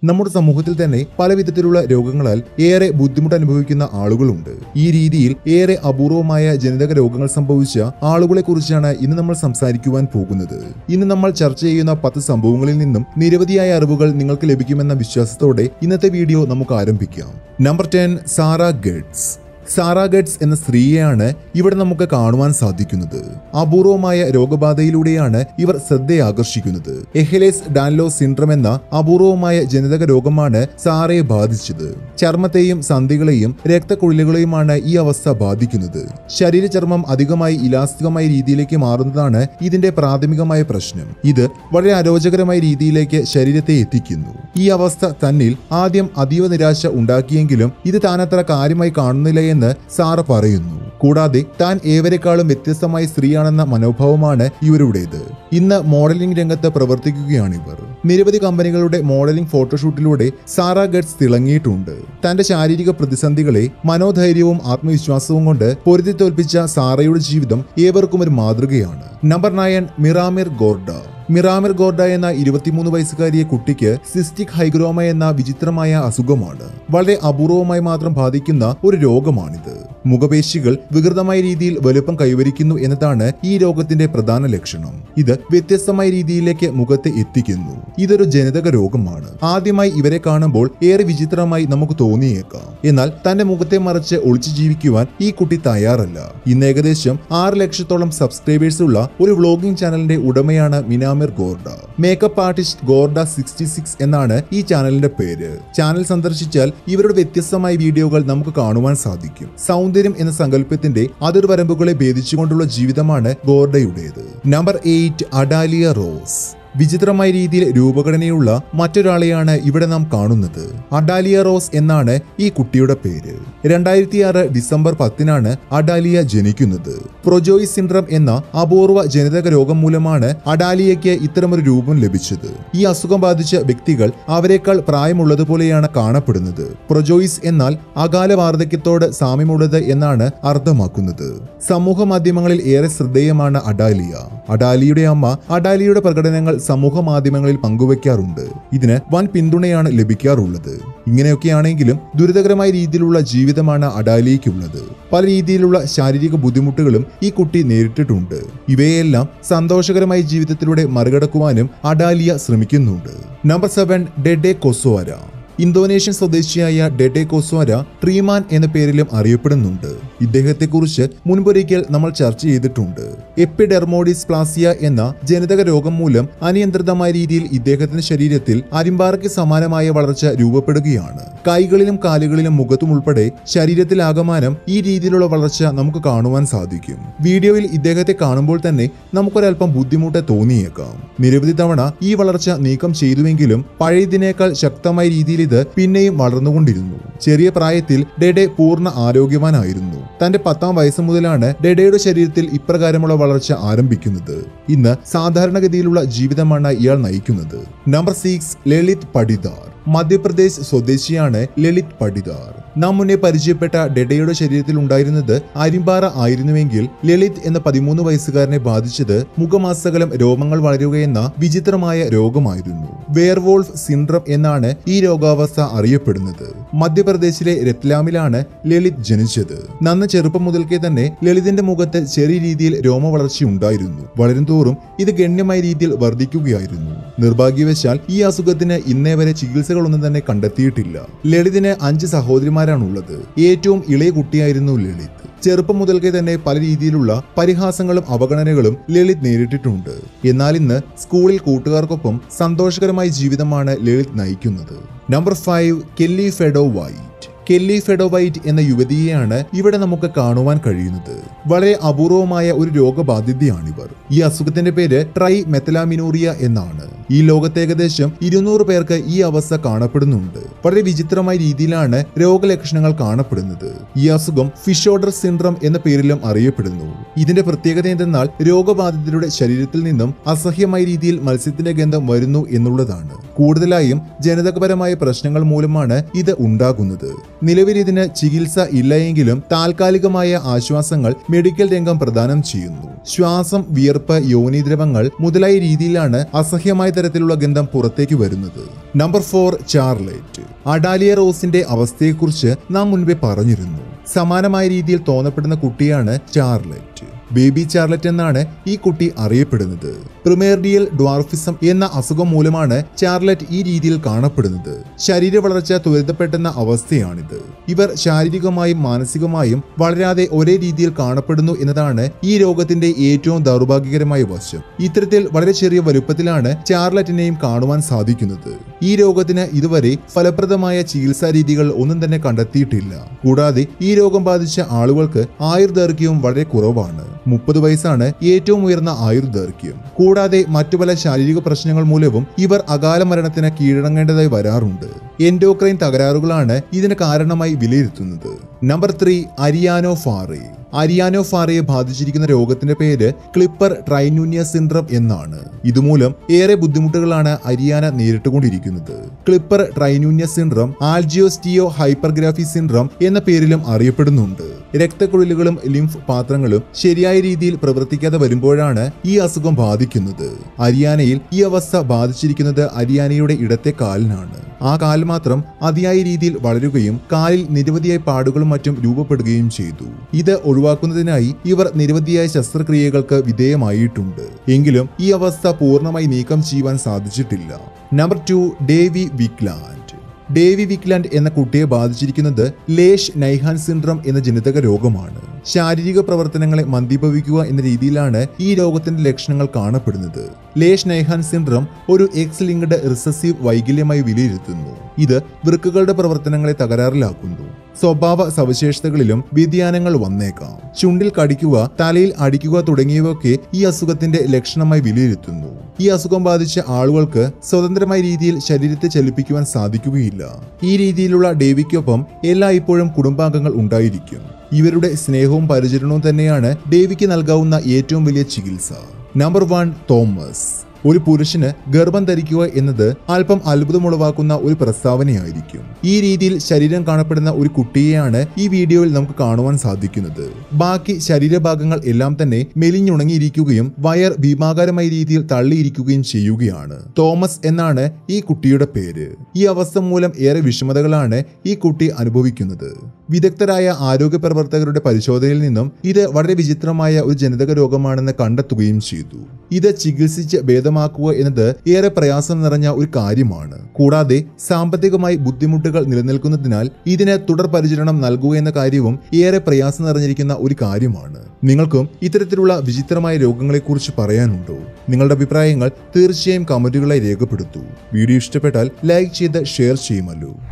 നമ്മുടെ സമൂഹത്തിൽ തന്നെ പല വിധത്തിലുള്ള രോഗങ്ങളാൽ ഏറെ ബുദ്ധിമുട്ട് അനുഭവിക്കുന്ന ആളുകളുണ്ട് ഈ രീതിയിൽ ഏറെ അപൂർവമായ ജനിതക രോഗങ്ങൾ സംഭവിച്ച ആളുകളെ കുറിച്ചാണ് ഇന്ന് നമ്മൾ സംസാരിക്കുവാൻ പോകുന്നത് ഇന്ന് നമ്മൾ ചർച്ച ചെയ്യുന്ന പത്ത് സംഭവങ്ങളിൽ നിന്നും നിരവധിയായ അറിവുകൾ നിങ്ങൾക്ക് ലഭിക്കുമെന്ന വിശ്വാസത്തോടെ ഇന്നത്തെ വീഡിയോ നമുക്ക് ആരംഭിക്കാം number ten Sara Geddes Sara Geddes എന്ന സ്ത്രീയെയാണ് ഇവിടെ നമുക്ക് കാണുവാൻ സാധിക്കുന്നത് അപൂർവമായ രോഗബാധയിലൂടെയാണ് ഇവർ ശ്രദ്ധയെ ആകർഷിക്കുന്നത് എഹലേസ് ഡാൻലോ സിൻഡ്രം എന്ന അപൂർവമായ ജനിതക രോഗമാണ് സാറയെ ബാധിച്ചത് ചർമ്മത്തെയും സന്ധികളെയും രക്തക്കുഴലുകളെയുമാണ് ഈ അവസ്ഥ ബാധിക്കുന്നത് ശരീരചർമ്മം അധികമായി ഇലാസ്തികമായ രീതിയിലേക്ക് മാറുന്നതാണ് ഇതിന്റെ പ്രാഥമികമായ പ്രശ്നം ഇത് വളരെ അരോചകരമായ രീതിയിലേക്ക് ശരീരത്തെ എത്തിക്കുന്നു ഈ അവസ്ഥ തന്നിൽ ആദ്യം അതീവ നിരാശ ഉണ്ടാക്കിയെങ്കിലും ഇത് താനത്ര കാര്യമായി കാണുന്നില്ല എന്ന് സാറ പറയുന്നു കൂടാതെ താൻ ഏവരെക്കാളും വ്യത്യസ്തമായ സ്ത്രീയാണെന്ന മനോഭാവമാണ് ഇവരുടേത് ഇന്ന് മോഡലിംഗ് രംഗത്ത് പ്രവർത്തിക്കുകയാണിവർ നിരവധി കമ്പനികളുടെ മോഡലിംഗ് ഫോട്ടോഷൂട്ടിലൂടെ സാറ ഗഡ്സ് തിളങ്ങിയിട്ടുണ്ട് തന്റെ ശാരീരിക പ്രതിസന്ധികളെ മനോധൈര്യവും ആത്മവിശ്വാസവും കൊണ്ട് പൊരുതി തോൽപ്പിച്ച സാറയുടെ ജീവിതം ഏവർക്കും ഒരു മാതൃകയാണ് നമ്പർ നയൻ മിറാമിർ ഗോർഡ മിറാമിർ ഗോർഡ എന്ന ഇരുപത്തിമൂന്ന് വയസ്സുകാരിയെ കുട്ടിക്ക് സിസ്റ്റിക് ഹൈഗ്രോമ എന്ന വിചിത്രമായ അസുഖമാണ് വളരെ അപൂർവമായി മാത്രം ബാധിക്കുന്ന ഒരു രോഗമാണിത് മുഖപേശികൾ വികൃതമായ രീതിയിൽ വലുപ്പം കൈവരിക്കുന്നു എന്നതാണ് ഈ രോഗത്തിന്റെ പ്രധാന ലക്ഷണം ഇത് വ്യത്യസ്തമായ രീതിയിലേക്ക് മുഖത്തെ എത്തിക്കുന്നു ഇതൊരു ജനിതക രോഗമാണ് ആദ്യമായി ഇവരെ കാണുമ്പോൾ ഏറെ വിചിത്രമായി നമുക്ക് തോന്നിയേക്കാം എന്നാൽ തന്റെ മുഖത്തെ മറച്ച് ഒളിച്ചു ജീവിക്കുവാൻ ഈ കുട്ടി തയ്യാറല്ല ഇന്ന് ഏകദേശം ആറ് ലക്ഷത്തോളം സബ്സ്ക്രൈബേഴ്സ് ഉള്ള ഒരു വ്ളോഗിംഗ് ചാനലിന്റെ ഉടമയാണ് മിനാമിർ ഗോർഡ മേക്കപ്പ് ആർട്ടിസ്റ്റ് ഗോർഡ സിക്സ്റ്റി സിക്സ് എന്നാണ് ഈ ചാനലിന്റെ പേര് ചാനൽ സന്ദർശിച്ചാൽ ഇവരുടെ വ്യത്യസ്തമായ വീഡിയോകൾ നമുക്ക് കാണുവാൻ സാധിക്കും സൗന്ദര്യം എന്ന സങ്കല്പത്തിന്റെ അതിർവരമ്പുകളെ ഭേദിച്ചുകൊണ്ടുള്ള ജീവിതമാണ് ഗോർഡയുടേത് നമ്പർ എയ്റ്റ് അഡാലിയ റോസ് വിചിത്രമായ രീതിയിൽ രൂപഘടനയുള്ള മറ്റൊരാളെയാണ് ഇവിടെ നാം കാണുന്നത് അഡാലിയ റോസ് എന്നാണ് ഈ കുട്ടിയുടെ പേര് രണ്ടായിരത്തി ആറ് ഡിസംബർ പത്തിനാണ് അഡാലിയ ജനിക്കുന്നത് പ്രൊജോയ് സിൻഡ്രം എന്ന അപൂർവ ജനിതക രോഗം മൂലമാണ് അഡാലിയയ്ക്ക് ഇത്തരമൊരു രൂപം ലഭിച്ചത് ഈ അസുഖം ബാധിച്ച വ്യക്തികൾ അവരെക്കാൾ പ്രായമുള്ളതുപോലെയാണ് കാണപ്പെടുന്നത് പ്രൊജോയിസ് എന്നാൽ അകാല വാർദ്ധക്യത്തോട് സാമ്യമുള്ളത് എന്നാണ് അർത്ഥമാക്കുന്നത് സമൂഹ മാധ്യമങ്ങളിൽ ഏറെ ശ്രദ്ധേയമാണ് അഡാലിയ അഡാലിയുടെ അമ്മ അഡാലിയുടെ പ്രകടനങ്ങൾ സമൂഹ മാധ്യമങ്ങളിൽ പങ്കുവെക്കാറുണ്ട് ഇതിന് വൻ പിന്തുണയാണ് ലഭിക്കാറുള്ളത് ഇങ്ങനെയൊക്കെയാണെങ്കിലും ദുരിതകരമായ രീതിയിലുള്ള ജീവിതമാണ് അഡാലിയയ്ക്കുള്ളത് പല രീതിയിലുള്ള ശാരീരിക ബുദ്ധിമുട്ടുകളും ഈ കുട്ടി നേരിട്ടിട്ടുണ്ട് ഇവയെല്ലാം സന്തോഷകരമായ ജീവിതത്തിലൂടെ മറികടക്കുവാനും അഡാലിയ ശ്രമിക്കുന്നുണ്ട് number seven Dede Koswara Indonesian സ്വദേശിയായ ഡെഡെ കോസ്വാര ട്രീമാൻ എന്ന പേരിലും അറിയപ്പെടുന്നുണ്ട് ഇദ്ദേഹത്തെക്കുറിച്ച് മുൻപൊരിക്കൽ നമ്മൾ ചർച്ച ചെയ്തിട്ടുണ്ട് എപ്പിഡെർമോഡിസ് പ്ലാസിയ എന്ന ജനിതക രോഗം മൂലം അനിയന്ത്രിതമായ രീതിയിൽ ഇദ്ദേഹത്തിന്റെ ശരീരത്തിൽ അരിമ്പാറയ്ക്ക് സമാനമായ വളർച്ച രൂപപ്പെടുകയാണ് കൈകളിലും കാലുകളിലും മുഖത്തും ഉൾപ്പെടെ ശരീരത്തിലാകമാനം ഈ രീതിയിലുള്ള വളർച്ച നമുക്ക് കാണുവാൻ സാധിക്കും വീഡിയോയിൽ ഇദ്ദേഹത്തെ കാണുമ്പോൾ തന്നെ നമുക്കൊരൽപ്പം ബുദ്ധിമുട്ട് തോന്നിയേക്കാം നിരവധി തവണ ഈ വളർച്ച നീക്കം ചെയ്തുവെങ്കിലും പഴയതിനേക്കാൾ ശക്തമായ രീതിയിൽ ഇത് പിന്നെയും വളർന്നുകൊണ്ടിരുന്നു ചെറിയ പ്രായത്തിൽ ഡെഡെ പൂർണ്ണ ആരോഗ്യവാനായിരുന്നു തന്റെ പത്താം വയസ്സ് മുതലാണ് ഡെഡയുടെ ശരീരത്തിൽ ഇപ്രകാരമുള്ള വളർച്ച ആരംഭിക്കുന്നത് ഇന്ന് സാധാരണഗതിയിലുള്ള ജീവിതമാണ് ഇയാൾ നയിക്കുന്നത് നമ്പർ സിക്സ് ലളിത് പടിദാർ മധ്യപ്രദേശ് സ്വദേശിയാണ് ലളിത് പടിദാർ നാം മുന്നേ പരിചയപ്പെട്ട ഡെഡയുടെ ശരീരത്തിൽ ഉണ്ടായിരുന്നത് അരിമ്പാറ ആയിരുന്നുവെങ്കിൽ ലളിത് എന്ന പതിമൂന്ന് വയസ്സുകാരനെ ബാധിച്ചത് മുഖമാസകലം രോമങ്ങൾ വളരുകയെന്ന വിചിത്രമായ രോഗമായിരുന്നു വെയർവോൾഫ് സിൻഡ്രം എന്നാണ് ഈ രോഗാവസ്ഥ അറിയപ്പെടുന്നത് മധ്യപ്രദേശിലെ രത്ലാമിലാണ് ലളിത് ജനിച്ചത് നന്ന ചെറുപ്പം മുതൽക്കേ തന്നെ ലളിതിന്റെ മുഖത്ത് ചെറിയ രീതിയിൽ രോമ വളർച്ചയുണ്ടായിരുന്നു വളരും തോറും ഇത് ഗണ്യമായ രീതിയിൽ വർദ്ധിക്കുകയായിരുന്നു നിർഭാഗ്യവശാൽ ഈ അസുഖത്തിന് ഇന്നേ വരെ ചികിത്സകളൊന്നും തന്നെ കണ്ടെത്തിയിട്ടില്ല ലളിതിന് അഞ്ച് സഹോദരിമാരാണുള്ളത് ഏറ്റവും ഇളയ കുട്ടിയായിരുന്നു ലളിത് ചെറുപ്പം മുതൽക്കേ തന്നെ പല രീതിയിലുള്ള പരിഹാസങ്ങളും അവഗണനകളും ലളിത് നേരിട്ടിട്ടുണ്ട് എന്നാൽ ഇന്ന് സ്കൂളിൽ കൂട്ടുകാർക്കൊപ്പം സന്തോഷകരമായ ജീവിതമാണ് ലളിത് നയിക്കുന്നത് നമ്പർ ഫൈവ് കെല്ലി ഫെഡോ വൈറ്റ് കെല്ലി ഫെഡോവൈറ്റ് എന്ന യുവതിയെയാണ് ഇവിടെ നമുക്ക് കാണുവാൻ കഴിയുന്നത് വളരെ അപൂർവമായ ഒരു രോഗബാധിതയാണിവർ ഈ അസുഖത്തിന്റെ പേര് ട്രൈ മെത്തലാമിനൂറിയ എന്നാണ് ഈ ലോകത്ത് ഏകദേശം ഇരുന്നൂറ് പേർക്ക് ഈ അവസ്ഥ കാണപ്പെടുന്നുണ്ട് വളരെ വിചിത്രമായ രീതിയിലാണ് രോഗലക്ഷണങ്ങൾ കാണപ്പെടുന്നത് ഈ അസുഖം ഫിഷോഡർ സിൻഡ്രം എന്ന പേരിലും അറിയപ്പെടുന്നു ഇതിന്റെ പ്രത്യേകത എന്തെന്നാൽ രോഗബാധിതരുടെ ശരീരത്തിൽ നിന്നും അസഹ്യമായ രീതിയിൽ മത്സ്യത്തിന്റെ ഗന്ധം വരുന്നു എന്നുള്ളതാണ് കൂടുതലായും ജനിതകപരമായ പ്രശ്നങ്ങൾ മൂലമാണ് ഇത് ഉണ്ടാകുന്നത് നിലവിൽ ഇതിന് ചികിത്സ ഇല്ലയെങ്കിലും താൽക്കാലികമായ ആശ്വാസങ്ങൾ മെഡിക്കൽ രംഗം പ്രദാനം ചെയ്യുന്നു ശ്വാസം വിയർപ്പ് യോനിദ്രവങ്ങൾ മുതലായ രീതിയിലാണ് അസഹ്യമായ തരത്തിലുള്ള ഗന്ധം പുറത്തേക്ക് വരുന്നത് നമ്പർ ഫോർ ചാർലൈറ്റ് അഡാലിയ റോസിന്റെ അവസ്ഥയെക്കുറിച്ച് നാം മുൻപേ പറഞ്ഞിരുന്നു സമാനമായ രീതിയിൽ തോന്നപ്പെടുന്ന കുട്ടിയാണ് ചാർലറ്റ് ബേബി ചാർലറ്റ് എന്നാണ് ഈ കുട്ടി അറിയപ്പെടുന്നത് പ്രിമേർഡിയൽ ഡ്വാർഫിസം എന്ന അസുഖം മൂലമാണ് ചാർലറ്റ് ഈ രീതിയിൽ കാണപ്പെടുന്നത് ശരീര വളർച്ച ത്വരിതപ്പെട്ടെന്ന അവസ്ഥയാണിത് ഇവർ ശാരീരികമായും മാനസികമായും വളരാതെ ഒരേ രീതിയിൽ കാണപ്പെടുന്നു എന്നതാണ് ഈ രോഗത്തിന്റെ ഏറ്റവും ദൗർഭാഗ്യകരമായ വശം ഇത്തരത്തിൽ വളരെ ചെറിയ വലുപ്പത്തിലാണ് ചാർലറ്റിനെയും കാണുവാൻ സാധിക്കുന്നത് ഈ രോഗത്തിന് ഇതുവരെ ഫലപ്രദമായ ചികിത്സാ രീതികൾ ഒന്നും തന്നെ കണ്ടെത്തിയിട്ടില്ല കൂടാതെ ഈ രോഗം ബാധിച്ച ആളുകൾക്ക് ആയുർദൈർഘ്യവും വളരെ കുറവാണ് മുപ്പത് വയസ്സാണ് ഏറ്റവും ഉയർന്ന ആയുർദൈർഘ്യം കൂടാതെ മറ്റു പല ശാരീരിക പ്രശ്നങ്ങൾ മൂലവും ഇവർ അകാല മരണത്തിന് കീഴടങ്ങേണ്ടതായി വരാറുണ്ട് എൻഡോക്രൈൻ തകരാറുകളാണ് ഇതിന് കാരണമായി വിലയിരുത്തുന്നത് നമ്പർ ത്രീ അരിയാനോ ഫാറി അരിയാനോ ഫാറയെ ബാധിച്ചിരിക്കുന്ന രോഗത്തിന്റെ പേര് ക്ലിപ്പർ ട്രൈനൂനിയ സിൻഡ്രം എന്നാണ് ഇതുമൂലം ഏറെ ബുദ്ധിമുട്ടുകളാണ് അരിയാന നേരിട്ടുകൊണ്ടിരിക്കുന്നത് Klippel Trenaunay syndrome angioosteo hypertrophy syndrome എന്ന പേരിലും അറിയപ്പെടുന്നുണ്ട് രക്തക്കുഴലുകളും ലിംഫ് പാത്രങ്ങളും ശരിയായ രീതിയിൽ പ്രവർത്തിക്കാതെ വരുമ്പോഴാണ് ഈ അസുഖം ബാധിക്കുന്നത് അരിയാനയിൽ ഈ അവസ്ഥ ബാധിച്ചിരിക്കുന്നത് അരിയാനയുടെ ഇടത്തെ കാലിനാണ് ആ കാൽ മാത്രം അതിയായ രീതിയിൽ വളരുകയും കാലിൽ നിരവധിയായ പാടുകളും മറ്റും രൂപപ്പെടുകയും ചെയ്തു ഇത് ഒഴിവാക്കുന്നതിനായി ഇവർ നിരവധിയായ ശസ്ത്രക്രിയകൾക്ക് വിധേയമായിട്ടുണ്ട് എങ്കിലും ഈ അവസ്ഥ പൂർണ്ണമായി നീക്കം ചെയ്യുവാൻ സാധിച്ചിട്ടില്ല number two Davy Wiklund Davy Wiklund എന്ന കുട്ടിയെ ബാധിച്ചിരിക്കുന്നത് ലേഷ് നൈഹാൻ സിൻഡ്രം എന്ന ജനിതക രോഗമാണ് ശാരീരിക പ്രവർത്തനങ്ങളെ മന്ദീഭവിക്കുക എന്ന രീതിയിലാണ് ഈ രോഗത്തിന്റെ ലക്ഷണങ്ങൾ കാണപ്പെടുന്നത് ലേഷ് നൈഹാൻ സിൻഡ്രം ഒരു എക്സ് ലിങ്ക്ഡ് റിസസീവ് വൈകല്യമായി വിലയിരുത്തുന്നു ഇത് വൃക്കുകളുടെ പ്രവർത്തനങ്ങളെ തകരാറിലാക്കുന്നു സ്വഭാവ സവിശേഷതകളിലും വ്യതിയാനങ്ങൾ വന്നേക്കാം ചുണ്ടിൽ കടിക്കുക തലയിൽ അടിക്കുക തുടങ്ങിയവയൊക്കെ ഈ അസുഖത്തിന്റെ ലക്ഷണമായി വിലയിരുത്തുന്നു ഈ അസുഖം ബാധിച്ച ആളുകൾക്ക് സ്വതന്ത്രമായ രീതിയിൽ ശരീരത്തെ ചലിപ്പിക്കുവാൻ സാധിക്കുകയില്ല ഈ രീതിയിലുള്ള ഡേവിക്കൊപ്പം എല്ലായ്പ്പോഴും കുടുംബാംഗങ്ങൾ ഉണ്ടായിരിക്കും ഇവരുടെ സ്നേഹവും പരിചരണവും തന്നെയാണ് ഡേവിക്ക് നൽകാവുന്ന ഏറ്റവും വലിയ ചികിത്സ നമ്പർ വൺ തോമസ് ഒരു പുരുഷന് ഗർഭം ധരിക്കുക എന്നത് അല്പം അത്ഭുതമുളവാക്കുന്ന ഒരു പ്രസ്താവനയായിരിക്കും ഈ രീതിയിൽ ശരീരം കാണപ്പെടുന്ന ഒരു കുട്ടിയെയാണ് ഈ വീഡിയോയിൽ നമുക്ക് കാണുവാൻ സാധിക്കുന്നത് ബാക്കി ശരീരഭാഗങ്ങൾ എല്ലാം തന്നെ മെലിഞ്ഞുണങ്ങിയിരിക്കുകയും വയർ ഭീമാകാരമായ രീതിയിൽ തള്ളിയിരിക്കുകയും ചെയ്യുകയാണ് തോമസ് എന്നാണ് ഈ കുട്ടിയുടെ പേര് ഈ അവസ്ഥ മൂലം ഏറെ വിഷമതകളാണ് ഈ കുട്ടി അനുഭവിക്കുന്നത് വിദഗ്ധരായ ആരോഗ്യ പ്രവർത്തകരുടെ പരിശോധനയിൽ നിന്നും ഇത് വളരെ വിചിത്രമായ ഒരു ജനിതക രോഗമാണെന്ന് കണ്ടെത്തുകയും ചെയ്തു ഇത് ചികിത്സിച്ച് ഭേദമാക്കുക എന്നത് ഏറെ പ്രയാസം നിറഞ്ഞ ഒരു കാര്യമാണ് കൂടാതെ സാമ്പത്തികമായി ബുദ്ധിമുട്ടുകൾ നിലനിൽക്കുന്നതിനാൽ ഇതിന് തുടർ പരിചരണം നൽകുക എന്ന കാര്യവും ഏറെ പ്രയാസം നിറഞ്ഞിരിക്കുന്ന ഒരു കാര്യമാണ് നിങ്ങൾക്കും ഇത്തരത്തിലുള്ള വിചിത്രമായ രോഗങ്ങളെക്കുറിച്ച് പറയാനുണ്ടോ നിങ്ങളുടെ അഭിപ്രായങ്ങൾ തീർച്ചയായും കമന്റുകളായി രേഖപ്പെടുത്തൂ വീഡിയോ ഇഷ്ടപ്പെട്ടാൽ ലൈക്ക് ചെയ്ത് ഷെയർ ചെയ്യുമല്ലോ